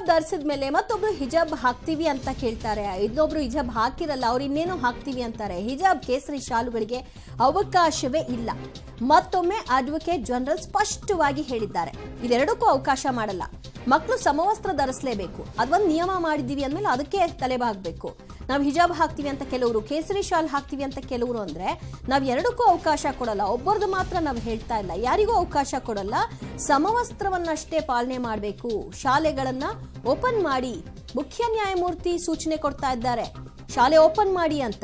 ಧರಿಸಿದ ಮೇಲೆ ಮತ್ತೊಬ್ರು ಹಿಜಾಬ್ ಹಾಕ್ತೀವಿ ಅಂತ ಕೇಳ್ತಾರೆ ಇನ್ನೊಬ್ರು ಹಿಜಾಬ್ ಹಾಕಿರಲ್ಲ ಅವ್ರು ಇನ್ನೇನು ಹಾಕ್ತೀವಿ ಅಂತಾರೆ ಹಿಜಾಬ್ ಕೇಸರಿ ಶಾಲುಗಳಿಗೆ ಅವಕಾಶವೇ ಇಲ್ಲ ಮತ್ತೊಮ್ಮೆ ಅಡ್ವೊಕೇಟ್ ಜನರಲ್ ಸ್ಪಷ್ಟವಾಗಿ ಹೇಳಿದ್ದಾರೆ ಇದೆರಡಕ್ಕೂ ಅವಕಾಶ ಮಾಡಲ್ಲ ಮಕ್ಕಳು ಸಮವಸ್ತ್ರ ಧರಿಸಲೇಬೇಕು ಅದೊಂದು ನಿಯಮ ಮಾಡಿದ್ದೀವಿ ಅಂದಮೇಲೆ ಅದಕ್ಕೆ ತಲೆಬಾಗಬೇಕು ನಾವು ಹಿಜಾಬ್ ಹಾಕ್ತೀವಿ ಅಂತ ಕೆಲವರು ಕೇಸರಿ ಶಾಲ್ ಹಾಕ್ತೀವಿ ಅಂತ ಕೆಲವರು ಅಂದ್ರೆ ನಾವು ಎರಡಕ್ಕೂ ಅವಕಾಶ ಕೊಡಲ್ಲ ಒಬ್ಬರದು ಮಾತ್ರ ನಾವು ಹೇಳ್ತಾ ಇಲ್ಲ ಯಾರಿಗೂ ಅವಕಾಶ ಕೊಡಲ್ಲ ಸಮವಸ್ತ್ರವನ್ನಷ್ಟೇ ಪಾಲನೆ ಮಾಡಬೇಕು ಶಾಲೆಗಳನ್ನ ಓಪನ್ ಮಾಡಿ ಮುಖ್ಯ ನ್ಯಾಯಮೂರ್ತಿ ಸೂಚನೆ ಕೊಡ್ತಾ ಇದ್ದಾರೆ ಶಾಲೆ ಓಪನ್ ಮಾಡಿ ಅಂತ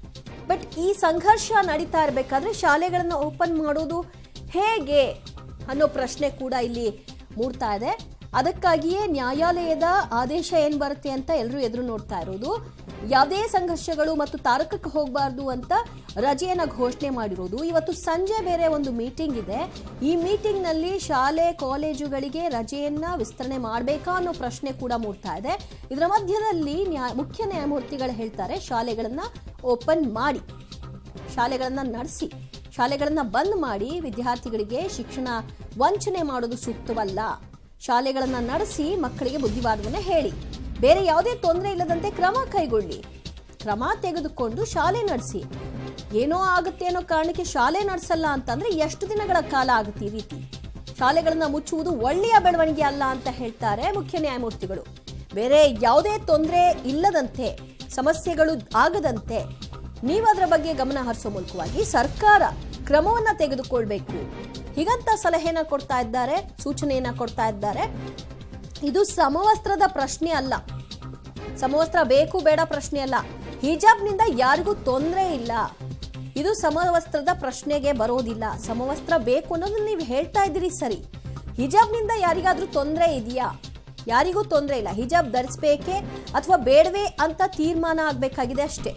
ಬಟ್ ಈ ಸಂಘರ್ಷ ನಡೀತಾ ಇರಬೇಕಾದ್ರೆ ಶಾಲೆಗಳನ್ನ ಓಪನ್ ಮಾಡೋದು ಹೇಗೆ ಅನ್ನೋ ಪ್ರಶ್ನೆ ಕೂಡ ಇಲ್ಲಿ ಮೂಡ್ತಾ ಇದೆ ಅದಕ್ಕಾಗಿಯೇ ನ್ಯಾಯಾಲಯದ ಆದೇಶ ಏನ್ ಬರುತ್ತೆ ಅಂತ ಎಲ್ಲರೂ ಎದುರು ನೋಡ್ತಾ ಇರೋದು ಯಾವುದೇ ಸಂಘರ್ಷಗಳು ಮತ್ತು ತಾರಕಕ್ಕೆ ಹೋಗಬಾರ್ದು ಅಂತ ರಜೆಯನ್ನ ಘೋಷಣೆ ಮಾಡಿರೋದು ಇವತ್ತು ಸಂಜೆ ಬೇರೆ ಒಂದು ಮೀಟಿಂಗ್ ಇದೆ ಈ ಮೀಟಿಂಗ್ ನಲ್ಲಿ ಶಾಲೆ ಕಾಲೇಜುಗಳಿಗೆ ರಜೆಯನ್ನ ವಿಸ್ತರಣೆ ಮಾಡಬೇಕಾ ಅನ್ನೋ ಪ್ರಶ್ನೆ ಕೂಡ ಮೂಡ್ತಾ ಇದೆ ಇದರ ಮಧ್ಯದಲ್ಲಿ ನ್ಯಾಯ ಮುಖ್ಯ ನ್ಯಾಯಮೂರ್ತಿಗಳು ಹೇಳ್ತಾರೆ ಶಾಲೆಗಳನ್ನ ಓಪನ್ ಮಾಡಿ ಶಾಲೆಗಳನ್ನ ನಡೆಸಿ ಶಾಲೆಗಳನ್ನ ಬಂದ್ ಮಾಡಿ ವಿದ್ಯಾರ್ಥಿಗಳಿಗೆ ಶಿಕ್ಷಣ ವಂಚನೆ ಮಾಡೋದು ಸೂಕ್ತವಲ್ಲ ಶಾಲೆಗಳನ್ನ ನಡೆಸಿ ಮಕ್ಕಳಿಗೆ ಬುದ್ಧಿವಾದವನ್ನ ಹೇಳಿ ಬೇರೆ ಯಾವುದೇ ತೊಂದರೆ ಇಲ್ಲದಂತೆ ಕ್ರಮ ಕೈಗೊಳ್ಳಿ ಕ್ರಮ ತೆಗೆದುಕೊಂಡು ಶಾಲೆ ನಡೆಸಿ ಏನೋ ಆಗುತ್ತೆ ಅನ್ನೋ ಕಾರಣಕ್ಕೆ ಶಾಲೆ ನಡೆಸಲ್ಲ ಅಂತಂದ್ರೆ ಎಷ್ಟು ದಿನಗಳ ಕಾಲ ಆಗುತ್ತೆ ಈ ರೀತಿ ಶಾಲೆಗಳನ್ನ ಮುಚ್ಚುವುದು ಒಳ್ಳೆಯ ಬೆಳವಣಿಗೆ ಅಲ್ಲ ಅಂತ ಹೇಳ್ತಾರೆ ಮುಖ್ಯ ನ್ಯಾಯಮೂರ್ತಿಗಳು ಬೇರೆ ಯಾವುದೇ ತೊಂದರೆ ಇಲ್ಲದಂತೆ ಸಮಸ್ಯೆಗಳು ಆಗದಂತೆ ನೀವು ಅದರ ಬಗ್ಗೆ ಗಮನ ಹರಿಸೋ ಮೂಲಕವಾಗಿ ಸರ್ಕಾರ ಕ್ರಮವನ್ನ ತೆಗೆದುಕೊಳ್ಬೇಕು ಹೀಗಂತ ಸಲಹೆನ ಕೊಡ್ತಾ ಇದ್ದಾರೆ ಸೂಚನೆಯನ್ನ ಕೊಡ್ತಾ ಇದ್ದಾರೆ ಇದು ಸಮವಸ್ತ್ರದ ಪ್ರಶ್ನೆ ಅಲ್ಲ ಸಮವಸ್ತ್ರ ಬೇಕು ಬೇಡ ಪ್ರಶ್ನೆ ಅಲ್ಲ ಹಿಜಾಬ್ನಿಂದ ಯಾರಿಗೂ ತೊಂದರೆ ಇಲ್ಲ ಇದು ಸಮವಸ್ತ್ರದ ಪ್ರಶ್ನೆಗೆ ಬರೋದಿಲ್ಲ ಸಮವಸ್ತ್ರ ಬೇಕು ಅನ್ನೋದು ನೀವು ಹೇಳ್ತಾ ಇದ್ದೀರಿ ಸರಿ ಹಿಜಾಬ್ನಿಂದ ಯಾರಿಗಾದ್ರೂ ತೊಂದರೆ ಇದೆಯಾ ಯಾರಿಗೂ ತೊಂದರೆ ಇಲ್ಲ ಹಿಜಾಬ್ ಧರಿಸ್ಬೇಕೇ ಅಥವಾ ಬೇಡವೇ ಅಂತ ತೀರ್ಮಾನ ಆಗ್ಬೇಕಾಗಿದೆ ಅಷ್ಟೇ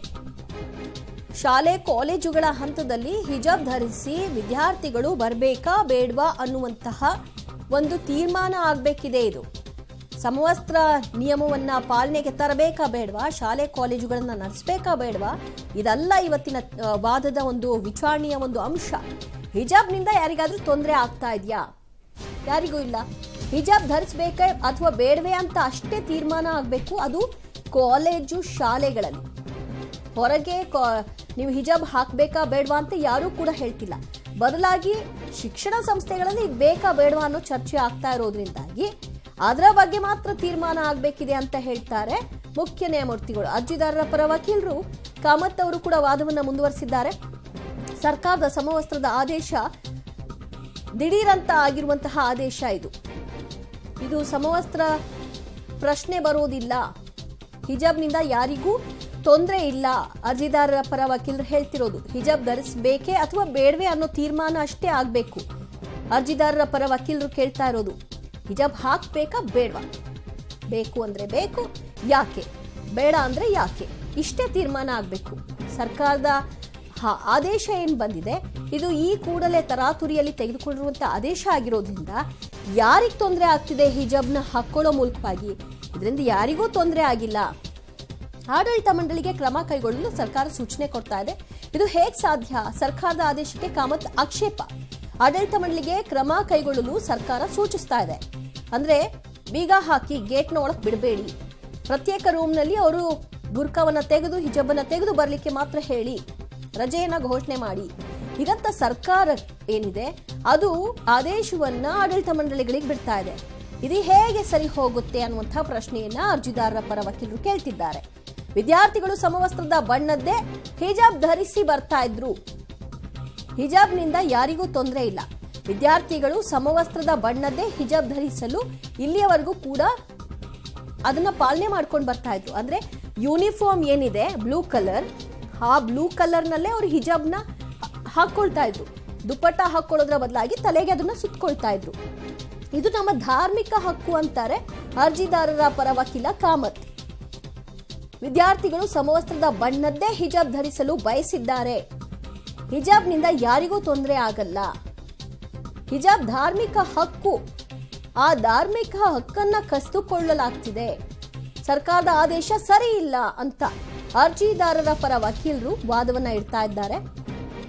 ಶಾಲೆ ಕಾಲೇಜುಗಳ ಹಂತದಲ್ಲಿ ಹಿಜಾಬ್ ಧರಿಸಿ ವಿದ್ಯಾರ್ಥಿಗಳು ಬರಬೇಕಾ ಬೇಡವಾ ಅನ್ನುವಂತಹ ಒಂದು ತೀರ್ಮಾನ ಆಗಬೇಕಿದೆ ಇದು ಸಮವಸ್ತ್ರ ನಿಯಮವನ್ನ ಪಾಲನೆಗೆ ತರಬೇಕಾ ಬೇಡವಾ ಶಾಲೆ ಕಾಲೇಜುಗಳನ್ನ ನಡೆಸಬೇಕಾ ಬೇಡವಾ ಇದಲ್ಲ ಇವತ್ತಿನ ಆ, ವಾದದ ಒಂದು ವಿಚಾರಣೆಯ ಒಂದು ಅಂಶ ಹಿಜಾಬ್ನಿಂದ ಯಾರಿಗಾದ್ರೂ ತೊಂದರೆ ಆಗ್ತಾ ಇದೆಯಾ ಯಾರಿಗೂ ಇಲ್ಲ ಹಿಜಾಬ್ ಧರಿಸ್ಬೇಕೇ ಅಥವಾ ಬೇಡವೇ ಅಂತ ಅಷ್ಟೇ ತೀರ್ಮಾನ ಆಗಬೇಕು ಅದು ಕಾಲೇಜು ಶಾಲೆಗಳಲ್ಲಿ ಹೊರಗೆ ಕಾ- ನೀವು ಹಿಜಾಬ್ ಹಾಕ್ಬೇಕಾ ಬೇಡವಾ ಅಂತ ಯಾರೂ ಕೂಡ ಹೇಳ್ತಿಲ್ಲ ಬದಲಾಗಿ ಶಿಕ್ಷಣ ಸಂಸ್ಥೆಗಳಲ್ಲಿ ಇದು ಬೇಕಾ ಬೇಡವಾ ಅನ್ನೋ ಚರ್ಚೆ ಆಗ್ತಾ ಇರೋದ್ರಿಂದಾಗಿ ಅದರ ಬಗ್ಗೆ ಮಾತ್ರ ತೀರ್ಮಾನ ಆಗಬೇಕಿದೆ ಅಂತ ಹೇಳ್ತಾರೆ ಮುಖ್ಯ ನ್ಯಾಯಮೂರ್ತಿಗಳು ಅರ್ಜಿದಾರರ ಪರ ವಕೀಲರು ಕಾಮತ್ ಅವರು ಕೂಡ ವಾದವನ್ನು ಮುಂದುವರಿಸಿದ್ದಾರೆ ಸರ್ಕಾರದ ಸಮವಸ್ತ್ರದ ಆದೇಶ ದಿಢೀರಂತ ಆಗಿರುವಂತಹ ಆದೇಶ ಇದು ಇದು ಸಮವಸ್ತ್ರ ಪ್ರಶ್ನೆ ಬರೋದಿಲ್ಲ ಹಿಜಾಬ್ನಿಂದ ಯಾರಿಗೂ ತೊಂದರೆ ಇಲ್ಲ ಅರ್ಜಿದಾರರ ಪರ ವಕೀಲರು ಹೇಳ್ತಿರೋದು ಹಿಜಾಬ್ ಧರಿಸಬೇಕೇ ಅಥವಾ ಬೇಡವೇ ಅನ್ನೋ ತೀರ್ಮಾನ ಅಷ್ಟೇ ಆಗಬೇಕು ಅರ್ಜಿದಾರರ ಪರ ವಕೀಲರು ಕೇಳ್ತಾ ಇರೋದು ಹಿಜಾಬ್ ಹಾಕ್ಬೇಕಾ ಬೇಡವಾ ಬೇಕು ಅಂದ್ರೆ ಬೇಕು ಯಾಕೆ ಬೇಡ ಅಂದ್ರೆ ಯಾಕೆ ಇಷ್ಟೇ ತೀರ್ಮಾನ ಆಗಬೇಕು ಸರ್ಕಾರದ ಹ- ಆದೇಶ ಏನು ಬಂದಿದೆ ಇದು ಈ ಕೂಡಲೇ ತರಾತುರಿಯಲ್ಲಿ ತೆಗೆದುಕೊಂಡಿರುವಂತ ಆದೇಶ ಆಗಿರೋದ್ರಿಂದ ಯಾರಿಗೆ ತೊಂದರೆ ಆಗ್ತಿದೆ ಹಿಜಾಬ್ನ ಹಾಕೊಳ್ಳೋ ಮೂಲಕವಾಗಿ ಇದರಿಂದ ಯಾರಿಗೂ ತೊಂದರೆ ಆಗಿಲ್ಲ ಆಡಳಿತ ಮಂಡಳಿಗೆ ಕ್ರಮ ಕೈಗೊಳ್ಳಲು ಸರ್ಕಾರ ಸೂಚನೆ ಕೊಡ್ತಾ ಇದೆ ಇದು ಹೇಗ್ ಸಾಧ್ಯ ಸರ್ಕಾರದ ಆದೇಶಕ್ಕೆ ಕಾಮತ್ ಆಕ್ಷೇಪ ಆಡಳಿತ ಮಂಡಳಿಗೆ ಕ್ರಮ ಕೈಗೊಳ್ಳಲು ಸರ್ಕಾರ ಸೂಚಿಸ್ತಾ ಇದೆ ಅಂದ್ರೆ ಬೀಗ ಹಾಕಿ ಗೇಟ್ನ ಒಳಗೆ ಬಿಡಬೇಡಿ ಪ್ರತ್ಯೇಕ ರೂಮ್ನಲ್ಲಿ ಅವರು ಬುರ್ಕವನ್ನ ತೆಗೆದು ಹಿಜಬನ್ನ ತೆಗೆದು ಬರಲಿಕ್ಕೆ ಮಾತ್ರ ಹೇಳಿ ರಜೆಯನ್ನ ಘೋಷಣೆ ಮಾಡಿ ಹೀಗಂತ ಸರ್ಕಾರ ಏನಿದೆ ಅದು ಆದೇಶವನ್ನ ಆಡಳಿತ ಮಂಡಳಿಗಳಿಗೆ ಬಿಡ್ತಾ ಇದೆ ಇದು ಹೇಗೆ ಸರಿ ಹೋಗುತ್ತೆ ಅನ್ನುವಂತಹ ಪ್ರಶ್ನೆಯನ್ನ ಅರ್ಜಿದಾರರ ಪರ ವಕೀಲರು ಕೇಳ್ತಿದ್ದಾರೆ ವಿದ್ಯಾರ್ಥಿಗಳು ಸಮವಸ್ತ್ರದ ಬಣ್ಣದ್ದೇ ಹಿಜಾಬ್ ಧರಿಸಿ ಬರ್ತಾ ಇದ್ರು ಹಿಜಾಬ್ನಿಂದ ಯಾರಿಗೂ ತೊಂದರೆ ಇಲ್ಲ ವಿದ್ಯಾರ್ಥಿಗಳು ಸಮವಸ್ತ್ರದ ಬಣ್ಣದ್ದೇ ಹಿಜಾಬ್ ಧರಿಸಲು ಇಲ್ಲಿಯವರೆಗೂ ಕೂಡ ಅದನ್ನ ಪಾಲನೆ ಮಾಡ್ಕೊಂಡು ಬರ್ತಾ ಇದ್ರು ಅಂದ್ರೆ ಯೂನಿಫಾರ್ಮ್ ಏನಿದೆ ಬ್ಲೂ ಕಲರ್ ಆ ಬ್ಲೂ ಕಲರ್ನಲ್ಲೇ ಅವರು ಹಿಜಾಬ್ನ ಹಾ- ಹಾಕೊಳ್ತಾ ಇದ್ರು ದುಪ್ಪಟ್ಟ ಹಾಕೊಳ್ಳೋದ್ರ ಬದಲಾಗಿ ತಲೆಗೆ ಅದನ್ನ ಸುತ್ಕೊಳ್ತಾ ಇದ್ರು ಇದು ನಮ್ಮ ಧಾರ್ಮಿಕ ಹಕ್ಕು ಅಂತಾರೆ ಅರ್ಜಿದಾರರ ಪರ ವಕೀಲ ಕಾಮತ್ ವಿದ್ಯಾರ್ಥಿಗಳು ಸಮವಸ್ತ್ರದ ಬಣ್ಣದ್ದೇ ಹಿಜಾಬ್ ಧರಿಸಲು ಬಯಸಿದ್ದಾರೆ ಹಿಜಾಬ್ನಿಂದ ಯಾರಿಗೂ ತೊಂದರೆ ಆಗಲ್ಲ ಹಿಜಾಬ್ ಧಾರ್ಮಿಕ ಹಕ್ಕು ಆ ಧಾರ್ಮಿಕ ಹಕ್ಕನ್ನ ಕಸಿದುಕೊಳ್ಳಲಾಗ್ತಿದೆ ಸರ್ಕಾರದ ಆದೇಶ ಸರಿ ಇಲ್ಲ ಅಂತ ಅರ್ಜಿದಾರರ ಪರ ವಕೀಲರು ವಾದವನ್ನ ಇಡ್ತಾ ಇದ್ದಾರೆ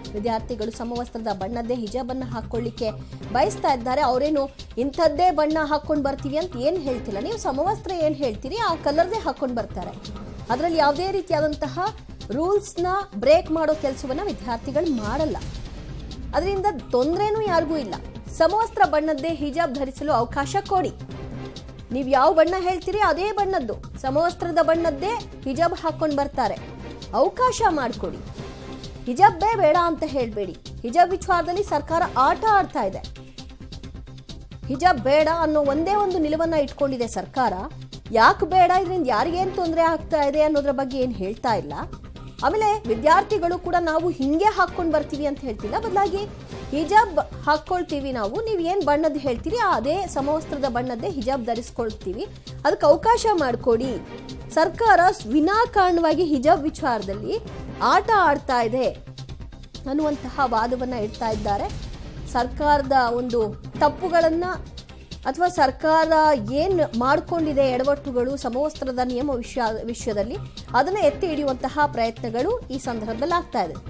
ವಿದ್ಯಾರ್ಥಿಗಳು ಸಮವಸ್ತ್ರದ ಬಣ್ಣದ್ದೇ ಹಿಜಾಬನ್ನ ಹಾಕೊಳ್ಳಿಕ್ಕೆ ಬಯಸ್ತಾ ಇದ್ದಾರೆ ಅವರೇನು ಇಂಥದ್ದೇ ಬಣ್ಣ ಹಾಕೊಂಡು ಬರ್ತೀವಿ ಅಂತ ಏನು ಹೇಳ್ತಿಲ್ಲ ನೀವು ಸಮವಸ್ತ್ರ ಏನು ಹೇಳ್ತೀರಿ ಆ ಕಲರ್ದೇ ಹಾಕೊಂಡು ಬರ್ತಾರೆ ಅದರಲ್ಲಿ ಯಾವುದೇ ರೀತಿಯಾದಂತಹ ರೂಲ್ಸ್ನ ಬ್ರೇಕ್ ಮಾಡೋ ಕೆಲಸವನ್ನ ವಿದ್ಯಾರ್ಥಿಗಳು ಮಾಡಲ್ಲ ಅದರಿಂದ ತೊಂದರೆನೂ ಯಾರಿಗೂ ಇಲ್ಲ ಸಮವಸ್ತ್ರ ಬಣ್ಣದ್ದೇ ಹಿಜಾಬ್ ಧರಿಸಲು ಅವಕಾಶ ಕೊಡಿ ನೀವು ಯಾವ ಬಣ್ಣ ಹೇಳ್ತೀರಿ ಅದೇ ಬಣ್ಣದ್ದು ಸಮವಸ್ತ್ರದ ಬಣ್ಣದ್ದೇ ಹಿಜಾಬ್ ಹಾಕೊಂಡು ಬರ್ತಾರೆ ಅವಕಾಶ ಮಾಡಿಕೊಡಿ ಹಿಜಾಬೇ ಬೇಡ ಅಂತ ಹೇಳಬೇಡಿ ಹಿಜಾಬ್ ವಿಚಾರದಲ್ಲಿ ಸರ್ಕಾರ ಆಟ ಆಡ್ತಾ ಇದೆ ಹಿಜಾಬ್ ಬೇಡ ಅನ್ನೋ ಒಂದೇ ಒಂದು ನಿಲುವನ್ನ ಇಟ್ಕೊಂಡಿದೆ ಸರ್ಕಾರ ಯಾಕೆ ಬೇಡ ಇದರಿಂದ ಯಾರಿಗೇನು ತೊಂದರೆ ಆಗ್ತಾ ಇದೆ ಅನ್ನೋದ್ರ ಬಗ್ಗೆ ಏನು ಹೇಳ್ತಾ ಇಲ್ಲ ಆಮೇಲೆ ವಿದ್ಯಾರ್ಥಿಗಳು ಕೂಡ ನಾವು ಹಿಂಗೆ ಹಾಕೊಂಡು ಬರ್ತೀವಿ ಅಂತ ಹೇಳ್ತಿಲ್ಲ ಬದಲಾಗಿ ಹಿಜಾಬ್ ಹಾಕ್ಕೊಳ್ತೀವಿ ನಾವು ನೀವು ಏನು ಬಣ್ಣದ್ದು ಹೇಳ್ತೀರಿ ಅದೇ ಸಮವಸ್ತ್ರದ ಬಣ್ಣದ್ದೇ ಹಿಜಾಬ್ ಧರಿಸ್ಕೊಳ್ತೀವಿ ಅದಕ್ಕೆ ಅವಕಾಶ ಮಾಡಿಕೊಡಿ ಸರ್ಕಾರ ವಿನಾಕಾರಣವಾಗಿ ಹಿಜಾಬ್ ವಿಚಾರದಲ್ಲಿ ಆಟ ಆಡ್ತಾ ಇದೆ ಅನ್ನುವಂತಹ ವಾದವನ್ನ ಇಡ್ತಾ ಇದ್ದಾರೆ ಸರ್ಕಾರದ ಒಂದು ತಪ್ಪುಗಳನ್ನ ಅಥವಾ ಸರ್ಕಾರ ಏನ್ ಮಾಡ್ಕೊಂಡಿದೆ ಎಡವಟ್ಟುಗಳು ಸಮವಸ್ತ್ರದ ನಿಯಮ ವಿಷಯ ವಿಷಯದಲ್ಲಿ ಅದನ್ನ ಎತ್ತಿ ಹಿಡಿಯುವಂತಹ ಪ್ರಯತ್ನಗಳು ಈ ಸಂದರ್ಭದಲ್ಲಿ ಆಗ್ತಾ ಇದೆ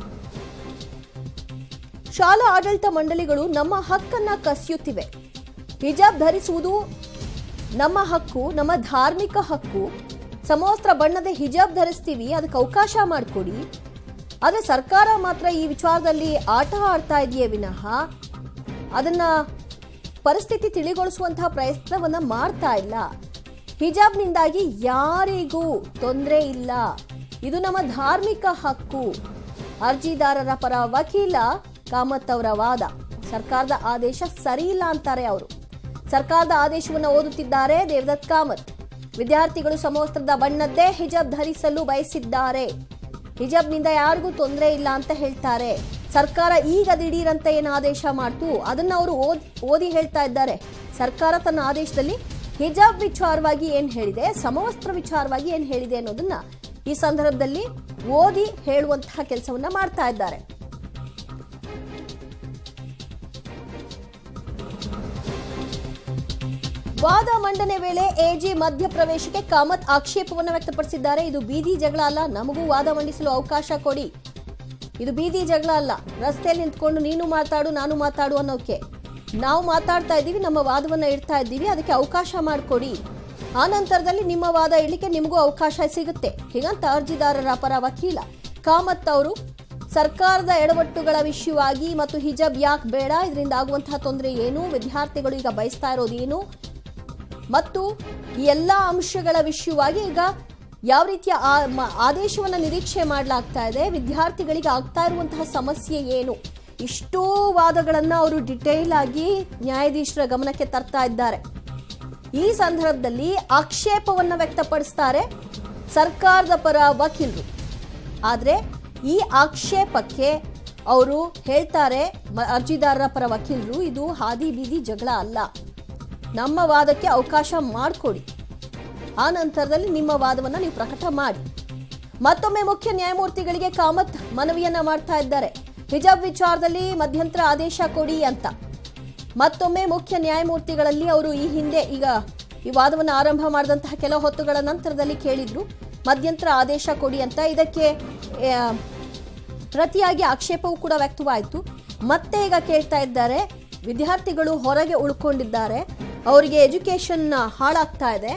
ಶಾಲಾ ಆಡಳಿತ ಮಂಡಳಿಗಳು ನಮ್ಮ ಹಕ್ಕನ್ನ ಕಸಿಯುತ್ತಿವೆ ಹಿಜಾಬ್ ಧರಿಸುವುದು ನಮ್ಮ ಹಕ್ಕು ನಮ್ಮ ಧಾರ್ಮಿಕ ಹಕ್ಕು ಸಮವಸ್ತ್ರ ಬಣ್ಣದ ಹಿಜಾಬ್ ಧರಿಸ್ತೀವಿ ಅದಕ್ಕೆ ಅವಕಾಶ ಮಾಡಿಕೊಡಿ ಆದರೆ ಸರ್ಕಾರ ಮಾತ್ರ ಈ ವಿಚಾರದಲ್ಲಿ ಆಟ ಆಡ್ತಾ ಇದೆಯೇ ವಿನಃ ಅದನ್ನ ಪರಿಸ್ಥಿತಿ ತಿಳಿಗೊಳಿಸುವಂತಹ ಪ್ರಯತ್ನವನ್ನ ಮಾಡ್ತಾ ಇಲ್ಲ ಹಿಜಾಬ್ನಿಂದಾಗಿ ಯಾರಿಗೂ ತೊಂದರೆ ಇಲ್ಲ ಇದು ನಮ್ಮ ಧಾರ್ಮಿಕ ಹಕ್ಕು ಅರ್ಜಿದಾರರ ಪರ ವಕೀಲ ಕಾಮತ್ ಅವರ ವಾದ ಸರ್ಕಾರದ ಆದೇಶ ಸರಿ ಇಲ್ಲ ಅಂತಾರೆ ಅವರು ಸರ್ಕಾರದ ಆದೇಶವನ್ನು ಓದುತ್ತಿದ್ದಾರೆ ದೇವದತ್ ಕಾಮತ್ ವಿದ್ಯಾರ್ಥಿಗಳು ಸಮವಸ್ತ್ರದ ಬಣ್ಣದ್ದೇ ಹಿಜಾಬ್ ಧರಿಸಲು ಬಯಸಿದ್ದಾರೆ ಹಿಜಾಬ್ನಿಂದ ಯಾರಿಗೂ ತೊಂದರೆ ಇಲ್ಲ ಅಂತ ಹೇಳ್ತಾರೆ ಸರ್ಕಾರ ಈಗ ದಿಢೀರಂತ ಏನು ಆದೇಶ ಮಾಡ್ತು ಅದನ್ನ ಅವರು ಓದ್ ಓದಿ ಹೇಳ್ತಾ ಇದ್ದಾರೆ ಸರ್ಕಾರ ತನ್ನ ಆದೇಶದಲ್ಲಿ ಹಿಜಾಬ್ ವಿಚಾರವಾಗಿ ಏನ್ ಹೇಳಿದೆ ಸಮವಸ್ತ್ರ ವಿಚಾರವಾಗಿ ಏನ್ ಹೇಳಿದೆ ಅನ್ನೋದನ್ನ ಈ ಸಂದರ್ಭದಲ್ಲಿ ಓದಿ ಹೇಳುವಂತಹ ಕೆಲಸವನ್ನ ಮಾಡ್ತಾ ಇದ್ದಾರೆ ವಾದ ಮಂಡನೆ ವೇಳೆ ಎಜಿ ಮಧ್ಯಪ್ರವೇಶಕ್ಕೆ ಕಾಮತ್ ಆಕ್ಷೇಪವನ್ನು ವ್ಯಕ್ತಪಡಿಸಿದ್ದಾರೆ ಇದು ಬೀದಿ ಜಗಳ ಅಲ್ಲ ನಮಗೂ ವಾದ ಮಂಡಿಸಲು ಅವಕಾಶ ಕೊಡಿ ಇದು ಬೀದಿ ಜಗಳ ಅಲ್ಲ ರಸ್ತೆಯಲ್ಲಿ ನಿಂತ್ಕೊಂಡು ನೀನು ಮಾತಾಡು ನಾನು ಮಾತಾಡು ಅನ್ನೋಕೆ ನಾವು ಮಾತಾಡ್ತಾ ಇದ್ದೀವಿ ನಮ್ಮ ವಾದವನ್ನ ಇಡ್ತಾ ಇದ್ದೀವಿ ಅದಕ್ಕೆ ಅವಕಾಶ ಮಾಡಿಕೊಡಿ ಆ ನಂತರದಲ್ಲಿ ನಿಮ್ಮ ವಾದ ಇಡ್ಲಿಕ್ಕೆ ನಿಮಗೂ ಅವಕಾಶ ಸಿಗುತ್ತೆ ಹೀಗಂತ ಅರ್ಜಿದಾರರ ಪರ ವಕೀಲ ಕಾಮತ್ ಅವರು ಸರ್ಕಾರದ ಎಡವಟ್ಟುಗಳ ವಿಷಯವಾಗಿ ಮತ್ತು ಹಿಜಾಬ್ ಯಾಕೆ ಬೇಡ ಇದರಿಂದ ಆಗುವಂತಹ ತೊಂದರೆ ಏನು ವಿದ್ಯಾರ್ಥಿಗಳು ಈಗ ಬಯಸ್ತಾ ಇರೋದು ಏನು ಮತ್ತು ಈ ಎಲ್ಲ ಅಂಶಗಳ ವಿಷಯವಾಗಿ ಈಗ ಯಾವ ರೀತಿಯ ಆ- ಮ- ಆದೇಶವನ್ನ ನಿರೀಕ್ಷೆ ಮಾಡಲಾಗ್ತಾ ಇದೆ ವಿದ್ಯಾರ್ಥಿಗಳಿಗೆ ಆಗ್ತಾ ಇರುವಂತಹ ಸಮಸ್ಯೆ ಏನು ಇಷ್ಟೋ ವಾದಗಳನ್ನ ಅವರು ಡಿಟೇಲ್ ಆಗಿ ನ್ಯಾಯಾಧೀಶರ ಗಮನಕ್ಕೆ ತರ್ತಾ ಇದ್ದಾರೆ ಈ ಸಂದರ್ಭದಲ್ಲಿ ಆಕ್ಷೇಪವನ್ನ ವ್ಯಕ್ತಪಡಿಸ್ತಾರೆ ಸರ್ಕಾರದ ಪರ ವಕೀಲರು ಆದ್ರೆ ಈ ಆಕ್ಷೇಪಕ್ಕೆ ಅವರು ಹೇಳ್ತಾರೆ ಮ- ಅರ್ಜಿದಾರರ ಪರ ವಕೀಲರು ಇದು ಹಾದಿ ಬೀದಿ ಜಗಳ ಅಲ್ಲ ನಮ್ಮ ವಾದಕ್ಕೆ ಅವಕಾಶ ಮಾಡಿಕೊಡಿ ಆ ನಂತರದಲ್ಲಿ ನಿಮ್ಮ ವಾದವನ್ನು ನೀವು ಪ್ರಕಟ ಮಾಡಿ ಮತ್ತೊಮ್ಮೆ ಮುಖ್ಯ ನ್ಯಾಯಮೂರ್ತಿಗಳಿಗೆ ಕಾಮತ್ ಮನವಿಯನ್ನ ಮಾಡ್ತಾ ಇದ್ದಾರೆ ಹಿಜಾಬ್ ವಿಚಾರದಲ್ಲಿ ಮಧ್ಯಂತರ ಆದೇಶ ಕೊಡಿ ಅಂತ ಮತ್ತೊಮ್ಮೆ ಮುಖ್ಯ ನ್ಯಾಯಮೂರ್ತಿಗಳಲ್ಲಿ ಅವರು ಈ ಹಿಂದೆ ಈಗ ಈ ವಾದವನ್ನು ಆರಂಭ ಮಾಡಿದಂತಹ ಕೆಲ ಹೊತ್ತುಗಳ ನಂತರದಲ್ಲಿ ಕೇಳಿದ್ರು ಮಧ್ಯಂತರ ಆದೇಶ ಕೊಡಿ ಅಂತ ಇದಕ್ಕೆ ಆ, ಪ್ರತಿಯಾಗಿ ಆಕ್ಷೇಪವೂ ಕೂಡ ವ್ಯಕ್ತವಾಯಿತು ಮತ್ತೆ ಈಗ ಕೇಳ್ತಾ ಇದ್ದಾರೆ ವಿದ್ಯಾರ್ಥಿಗಳು ಹೊರಗೆ ಉಳ್ಕೊಂಡಿದ್ದಾರೆ ಅವರಿಗೆ ಎಜುಕೇಶನ್ ಹಾಳಾಗ್ತಾ ಇದೆ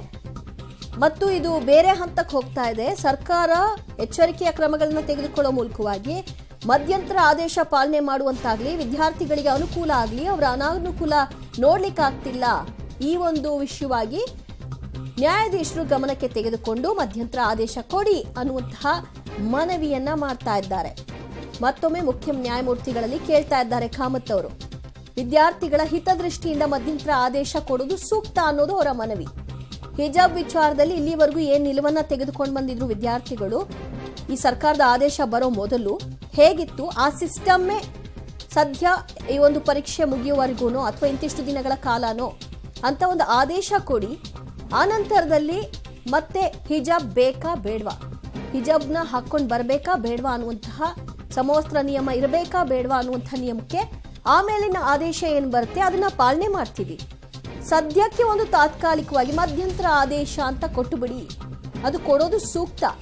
ಮತ್ತು ಇದು ಬೇರೆ ಹಂತಕ್ಕೆ ಹೋಗ್ತಾ ಇದೆ ಸರ್ಕಾರ ಎಚ್ಚರಿಕೆಯ ಕ್ರಮಗಳನ್ನು ತೆಗೆದುಕೊಳ್ಳೋ ಮೂಲಕವಾಗಿ ಮಧ್ಯಂತರ ಆದೇಶ ಪಾಲನೆ ಮಾಡುವಂತಾಗ್ಲಿ ವಿದ್ಯಾರ್ಥಿಗಳಿಗೆ ಅನುಕೂಲ ಆಗಲಿ ಅವರ ಅನಾನುಕೂಲ ನೋಡ್ಲಿಕ್ಕಾಗ್ತಿಲ್ಲ ಈ ಒಂದು ವಿಷಯವಾಗಿ ನ್ಯಾಯಾಧೀಶರು ಗಮನಕ್ಕೆ ತೆಗೆದುಕೊಂಡು ಮಧ್ಯಂತರ ಆದೇಶ ಕೊಡಿ ಅನ್ನುವಂತಹ ಮನವಿಯನ್ನ ಮಾಡ್ತಾ ಇದ್ದಾರೆ ಮತ್ತೊಮ್ಮೆ ಮುಖ್ಯ ನ್ಯಾಯಮೂರ್ತಿಗಳಲ್ಲಿ ಕೇಳ್ತಾ ಇದ್ದಾರೆ ಕಾಮತ್ ಅವರು ವಿದ್ಯಾರ್ಥಿಗಳ ಹಿತದೃಷ್ಟಿಯಿಂದ ಮಧ್ಯಂತರ ಆದೇಶ ಕೊಡುವುದು ಸೂಕ್ತ ಅನ್ನೋದು ಅವರ ಮನವಿ ಹಿಜಾಬ್ ವಿಚಾರದಲ್ಲಿ ಇಲ್ಲಿವರೆಗೂ ಏನ್ ನಿಲುವನ್ನ ತೆಗೆದುಕೊಂಡು ಬಂದಿದ್ರು ವಿದ್ಯಾರ್ಥಿಗಳು ಈ ಸರ್ಕಾರದ ಆದೇಶ ಬರೋ ಮೊದಲು ಹೇಗಿತ್ತು ಆ ಸಿಸ್ಟಮ್ಮೇ ಸದ್ಯ ಈ ಒಂದು ಪರೀಕ್ಷೆ ಮುಗಿಯುವವರೆಗೂ ಅಥವಾ ಇಂತಿಷ್ಟು ದಿನಗಳ ಕಾಲನೋ ಅಂತ ಒಂದು ಆದೇಶ ಕೊಡಿ ಆ ನಂತರದಲ್ಲಿ ಮತ್ತೆ ಹಿಜಾಬ್ ಬೇಕಾ ಬೇಡವಾ ಹಿಜಾಬ್ನ ಹಾಕೊಂಡು ಬರಬೇಕಾ ಬೇಡವಾ ಅನ್ನುವಂತಹ ಸಮವಸ್ತ್ರ ನಿಯಮ ಇರಬೇಕಾ ಬೇಡವಾ ಅನ್ನುವಂತಹ ನಿಯಮಕ್ಕೆ ಆಮೇಲಿನ ಆದೇಶ ಏನು ಬರುತ್ತೆ ಅದನ್ನ ಪಾಲನೆ ಮಾಡ್ತೀವಿ ಸದ್ಯಕ್ಕೆ ಒಂದು ತಾತ್ಕಾಲಿಕವಾಗಿ ಮಧ್ಯಂತರ ಆದೇಶ ಅಂತ ಕೊಟ್ಟು ಬಿಡಿ ಅದು ಕೊಡೋದು ಸೂಕ್ತ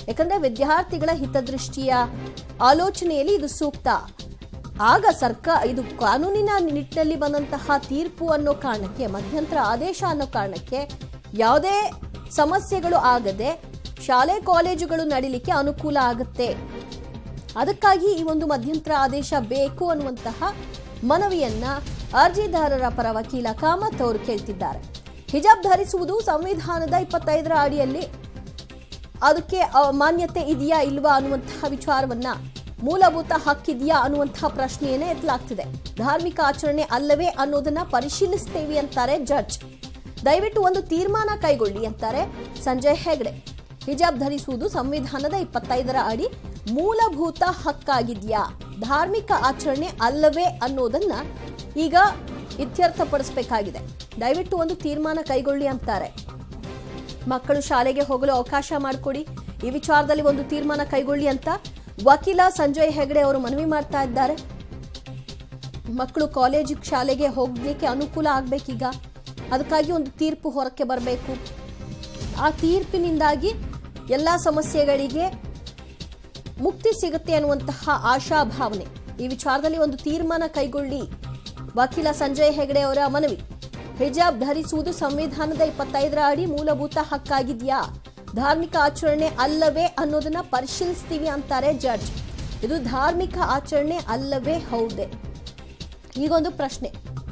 ಯಾಕಂದ್ರೆ ವಿದ್ಯಾರ್ಥಿಗಳ ಹಿತದೃಷ್ಟಿಯ ಆಲೋಚನೆಯಲ್ಲಿ ಇದು ಸೂಕ್ತ ಆಗ ಸರ್ಕಾರ ಇದು ಕಾನೂನಿನ ನಿಟ್ಟಿನಲ್ಲಿ ಬಂದಂತಹ ತೀರ್ಪು ಅನ್ನೋ ಕಾರಣಕ್ಕೆ ಮಧ್ಯಂತರ ಆದೇಶ ಅನ್ನೋ ಕಾರಣಕ್ಕೆ ಯಾವುದೇ ಸಮಸ್ಯೆಗಳು ಆಗದೆ ಶಾಲೆ ಕಾಲೇಜುಗಳು ನಡೀಲಿಕ್ಕೆ ಅನುಕೂಲ ಆಗುತ್ತೆ ಅದಕ್ಕಾಗಿ ಈ ಒಂದು ಮಧ್ಯಂತರ ಆದೇಶ ಬೇಕು ಅನ್ನುವಂತಹ ಮನವಿಯನ್ನ ಅರ್ಜಿದಾರರ ಪರ ವಕೀಲ ಕಾಮತ್ ಅವರು ಕೇಳ್ತಿದ್ದಾರೆ ಹಿಜಾಬ್ ಧರಿಸುವುದು ಸಂವಿಧಾನದ ಇಪ್ಪತ್ತೈದರ ಅಡಿಯಲ್ಲಿ ಅದಕ್ಕೆ ಅ, ಮಾನ್ಯತೆ ಇದೆಯಾ ಇಲ್ವಾ ಅನ್ನುವಂತಹ ವಿಚಾರವನ್ನ ಮೂಲಭೂತ ಹಕ್ಕಿದೆಯಾ ಅನ್ನುವಂತಹ ಪ್ರಶ್ನೆಯನ್ನೇ ಎತ್ತಲಾಗ್ತಿದೆ ಧಾರ್ಮಿಕ ಆಚರಣೆ ಅಲ್ಲವೇ ಅನ್ನೋದನ್ನ ಪರಿಶೀಲಿಸ್ತೇವೆ ಅಂತಾರೆ ಜಡ್ಜ್ ದಯವಿಟ್ಟು ಒಂದು ತೀರ್ಮಾನ ಕೈಗೊಳ್ಳಿ ಅಂತಾರೆ ಸಂಜಯ್ ಹೆಗ್ಡೆ ಹಿಜಾಬ್ ಧರಿಸುವುದು ಸಂವಿಧಾನದ ಇಪ್ಪತ್ತೈದರ ಅಡಿ ಮೂಲಭೂತ ಹಕ್ಕಾಗಿದೆಯಾ ಧಾರ್ಮಿಕ ಆಚರಣೆ ಅಲ್ಲವೇ ಅನ್ನೋದನ್ನ ಈಗ ಇತ್ಯರ್ಥಪಡಿಸಬೇಕಾಗಿದೆ ದಯವಿಟ್ಟು ಒಂದು ತೀರ್ಮಾನ ಕೈಗೊಳ್ಳಿ ಅಂತಾರೆ ಮಕ್ಕಳು ಶಾಲೆಗೆ ಹೋಗಲು ಅವಕಾಶ ಮಾಡಿಕೊಡಿ ಈ ವಿಚಾರದಲ್ಲಿ ಒಂದು ತೀರ್ಮಾನ ಕೈಗೊಳ್ಳಿ ಅಂತ ವಕೀಲ ಸಂಜಯ್ ಹೆಗಡೆ ಅವರು ಮನವಿ ಮಾಡ್ತಾ ಇದ್ದಾರೆ ಮಕ್ಕಳು ಕಾಲೇಜು ಶಾಲೆಗೆ ಹೋಗ್ಲಿಕ್ಕೆ ಅನುಕೂಲ ಆಗ್ಬೇಕೀಗ ಅದಕ್ಕಾಗಿ ಒಂದು ತೀರ್ಪು ಹೊರಕ್ಕೆ ಬರಬೇಕು ಆ ತೀರ್ಪಿನಿಂದಾಗಿ ಎಲ್ಲ ಸಮಸ್ಯೆಗಳಿಗೆ ಮುಕ್ತಿ ಸಿಗುತ್ತೆ ಅನ್ನುವಂತಹ ಆಶಾಭಾವನೆ ಈ ವಿಚಾರದಲ್ಲಿ ಒಂದು ತೀರ್ಮಾನ ಕೈಗೊಳ್ಳಿ ವಕೀಲ ಸಂಜಯ್ ಹೆಗಡೆ ಅವರ ಮನವಿ ಹಿಜಾಬ್ ಧರಿಸುವುದು ಸಂವಿಧಾನದ ಇಪ್ಪತ್ತೈದರ ಅಡಿ ಮೂಲಭೂತ ಹಕ್ಕಾಗಿದೆಯಾ ಧಾರ್ಮಿಕ ಆಚರಣೆ ಅಲ್ಲವೇ ಅನ್ನೋದನ್ನ ಪರಿಶೀಲಿಸ್ತೀವಿ ಅಂತಾರೆ ಜಡ್ಜ್ ಇದು ಧಾರ್ಮಿಕ ಆಚರಣೆ ಅಲ್ಲವೇ ಹೌದೇ ಈಗೊಂದು ಪ್ರಶ್ನೆ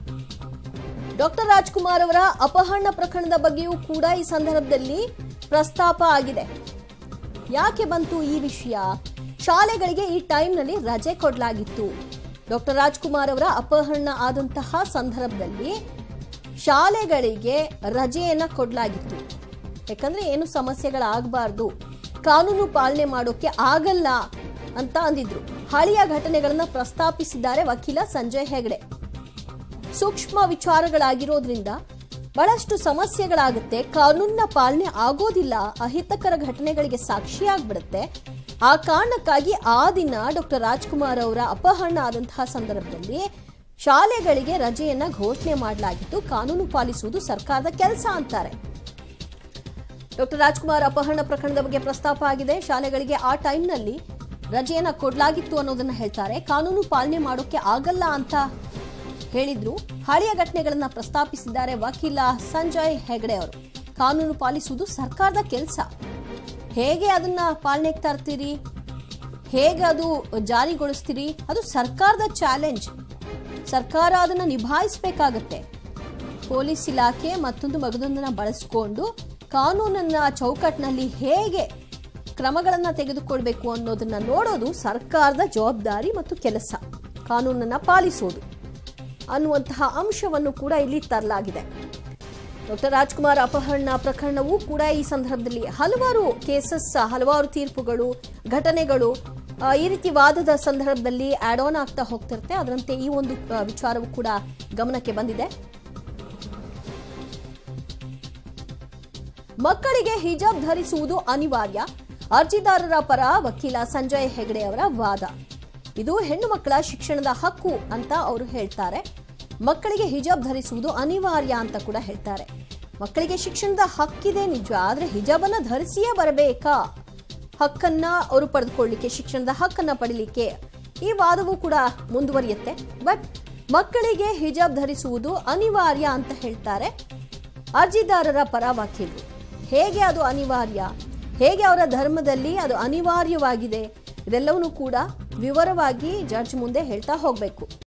ಡಾಕ್ಟರ್ ರಾಜ್ಕುಮಾರ್ ಅವರ ಅಪಹರಣ ಪ್ರಕರಣದ ಬಗ್ಗೆಯೂ ಕೂಡ ಈ ಸಂದರ್ಭದಲ್ಲಿ ಪ್ರಸ್ತಾಪ ಆಗಿದೆ ಯಾಕೆ ಬಂತು ಈ ವಿಷಯ ಶಾಲೆಗಳಿಗೆ ಈ ಟೈಮ್ನಲ್ಲಿ ರಜೆ ಕೊಡಲಾಗಿತ್ತು ಡಾಕ್ಟರ್ ರಾಜ್ಕುಮಾರ್ ಅವರ ಅಪಹರಣ ಆದಂತಹ ಸಂದರ್ಭದಲ್ಲಿ ಶಾಲೆಗಳಿಗೆ ರಜೆಯನ್ನ ಕೊಡಲಾಗಿತ್ತು ಯಾಕಂದ್ರೆ ಏನು ಸಮಸ್ಯೆಗಳಾಗಬಾರ್ದು ಕಾನೂನು ಪಾಲನೆ ಮಾಡೋಕೆ ಆಗಲ್ಲ ಅಂತ ಅಂದಿದ್ರು ಹಳೆಯ ಘಟನೆಗಳನ್ನ ಪ್ರಸ್ತಾಪಿಸಿದ್ದಾರೆ ವಕೀಲ ಸಂಜಯ್ ಹೆಗಡೆ ಸೂಕ್ಷ್ಮ ವಿಚಾರಗಳಾಗಿರೋದ್ರಿಂದ ಬಹಳಷ್ಟು ಸಮಸ್ಯೆಗಳಾಗುತ್ತೆ ಕಾನೂನಿನ ಪಾಲನೆ ಆಗೋದಿಲ್ಲ ಅಹಿತಕರ ಘಟನೆಗಳಿಗೆ ಸಾಕ್ಷಿಯಾಗ್ಬಿಡುತ್ತೆ ಆ ಕಾರಣಕ್ಕಾಗಿ ಆ ದಿನ ಡಾಕ್ಟರ್ ರಾಜ್ಕುಮಾರ್ ಅವರ ಅಪಹರಣ ಆದಂತಹ ಸಂದರ್ಭದಲ್ಲಿ ಶಾಲೆಗಳಿಗೆ ರಜೆಯನ್ನ ಘೋಷಣೆ ಮಾಡಲಾಗಿತ್ತು ಕಾನೂನು ಪಾಲಿಸುವುದು ಸರ್ಕಾರದ ಕೆಲಸ ಅಂತಾರೆ ಡಾಕ್ಟರ್ ರಾಜ್ಕುಮಾರ್ ಅಪಹರಣ ಪ್ರಕರಣದ ಬಗ್ಗೆ ಪ್ರಸ್ತಾಪ ಆಗಿದೆ ಶಾಲೆಗಳಿಗೆ ಆ ಟೈಮ್ನಲ್ಲಿ ರಜೆಯನ್ನ ಕೊಡಲಾಗಿತ್ತು ಅನ್ನೋದನ್ನ ಹೇಳ್ತಾರೆ ಕಾನೂನು ಪಾಲನೆ ಮಾಡೋಕೆ ಆಗಲ್ಲ ಅಂತ ಹೇಳಿದ್ರು ಹಳೆಯ ಘಟನೆಗಳನ್ನ ಪ್ರಸ್ತಾಪಿಸಿದ್ದಾರೆ ವಕೀಲ ಸಂಜಯ್ ಹೆಗಡೆ ಅವರು ಕಾನೂನು ಪಾಲಿಸುವುದು ಸರ್ಕಾರದ ಕೆಲಸ ಹೇಗೆ ಅದನ್ನ ಪಾಲನೆಗೆ ತರ್ತೀರಿ ಹೇಗೆ ಅದು ಜಾರಿಗೊಳಿಸ್ತೀರಿ ಅದು ಸರ್ಕಾರದ ಚಾಲೆಂಜ್ ಸರ್ಕಾರ ಅದನ್ನ ನಿಭಾಯಿಸಬೇಕಾಗತ್ತೆ ಪೊಲೀಸ್ ಇಲಾಖೆ ಮತ್ತೊಂದು ಮಗದೊಂದನ್ನ ಬಳಸಿಕೊಂಡು ಕಾನೂನನ್ನ ಚೌಕಟ್ಟಿನಲ್ಲಿ ಹೇಗೆ ಕ್ರಮಗಳನ್ನ ತೆಗೆದುಕೊಳ್ಬೇಕು ಅನ್ನೋದನ್ನ ನೋಡೋದು ಸರ್ಕಾರದ ಜವಾಬ್ದಾರಿ ಮತ್ತು ಕೆಲಸ ಕಾನೂನನ್ನ ಪಾಲಿಸೋದು ಅನ್ನುವಂತಹ ಅಂಶವನ್ನು ಕೂಡ ಇಲ್ಲಿ ತರಲಾಗಿದೆ ಡಾಕ್ಟರ್ ರಾಜ್ಕುಮಾರ್ ಅಪಹರಣ ಪ್ರಕರಣವೂ ಕೂಡ ಈ ಸಂದರ್ಭದಲ್ಲಿ ಹಲವಾರು ಕೇಸಸ್ ಹಲವಾರು ತೀರ್ಪುಗಳು ಘಟನೆಗಳು ಆ, ಈ ರೀತಿ ವಾದದ ಸಂದರ್ಭದಲ್ಲಿ ಆಡ್ ಆನ್ ಆಗ್ತಾ ಹೋಗ್ತಿರುತ್ತೆ ಅದರಂತೆ ಈ ಒಂದು ಆ, ವಿಚಾರವೂ ಕೂಡ ಗಮನಕ್ಕೆ ಬಂದಿದೆ ಮಕ್ಕಳಿಗೆ ಹಿಜಾಬ್ ಧರಿಸುವುದು ಅನಿವಾರ್ಯ ಅರ್ಜಿದಾರರ ಪರ ವಕೀಲ ಸಂಜಯ್ ಹೆಗಡೆ ಅವರ ವಾದ ಇದು ಹೆಣ್ಣು ಮಕ್ಕಳ ಶಿಕ್ಷಣದ ಹಕ್ಕು ಅಂತ ಅವರು ಹೇಳ್ತಾರೆ ಮಕ್ಕಳಿಗೆ ಹಿಜಾಬ್ ಧರಿಸುವುದು ಅನಿವಾರ್ಯ ಅಂತ ಕೂಡ ಹೇಳ್ತಾರೆ ಮಕ್ಕಳಿಗೆ ಶಿಕ್ಷಣದ ಹಕ್ಕಿದೆ ನಿಜ ಆದ್ರೆ ಹಿಜಾಬನ್ನ ಧರಿಸಿಯೇ ಬರಬೇಕಾ ಹಕ್ಕನ್ನ ಅವರು ಪಡೆದುಕೊಳ್ಳಿಕ್ಕೆ ಶಿಕ್ಷಣದ ಹಕ್ಕನ್ನ ಪಡಿಲಿಕ್ಕೆ ಈ ವಾದವೂ ಕೂಡ ಮುಂದುವರಿಯುತ್ತೆ ಬಟ್ ಮಕ್ಕಳಿಗೆ ಹಿಜಾಬ್ ಧರಿಸುವುದು ಅನಿವಾರ್ಯ ಅಂತ ಹೇಳ್ತಾರೆ ಅರ್ಜಿದಾರರ ಪರ ವಕೀಲರು ಹೇಗೆ ಅದು ಅನಿವಾರ್ಯ ಹೇಗೆ ಅವರ ಧರ್ಮದಲ್ಲಿ ಅದು ಅನಿವಾರ್ಯವಾಗಿದೆ ಇದೆಲ್ಲವನ್ನೂ ಕೂಡ ವಿವರವಾಗಿ ಜಡ್ಜ್ ಮುಂದೆ ಹೇಳ್ತಾ ಹೋಗಬೇಕು